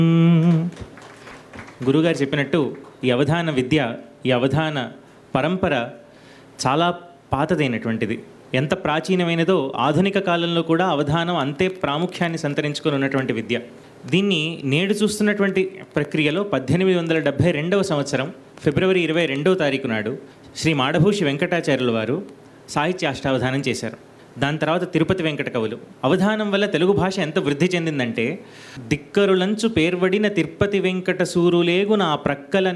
గురుగారు చెప్పినట్టు ఈ అవధాన విద్య ఈ అవధాన పరంపర చాలా పాతదైనటువంటిది ఎంత ప్రాచీనమైనదో ఆధునిక కాలంలో కూడా అవధానం అంతే ప్రాముఖ్యాన్ని సంతరించుకొని ఉన్నటువంటి విద్య దీన్ని నేడు చూస్తున్నటువంటి ప్రక్రియలో పద్దెనిమిది వందల డెబ్భై రెండవ సంవత్సరం ఫిబ్రవరి ఇరవై రెండవ తారీఖు నాడు శ్రీ మాడభూషి వెంకటాచార్యుల వారు సాహిత్య అష్టావధానం చేశారు దాని తర్వాత తిరుపతి వెంకట కవులు అవధానం వల్ల తెలుగు భాష ఎంత వృద్ధి చెందిందంటే దిక్కరులంచు పేర్వడిన తిరుపతి వెంకట సూరులేగు నా ప్రక్కల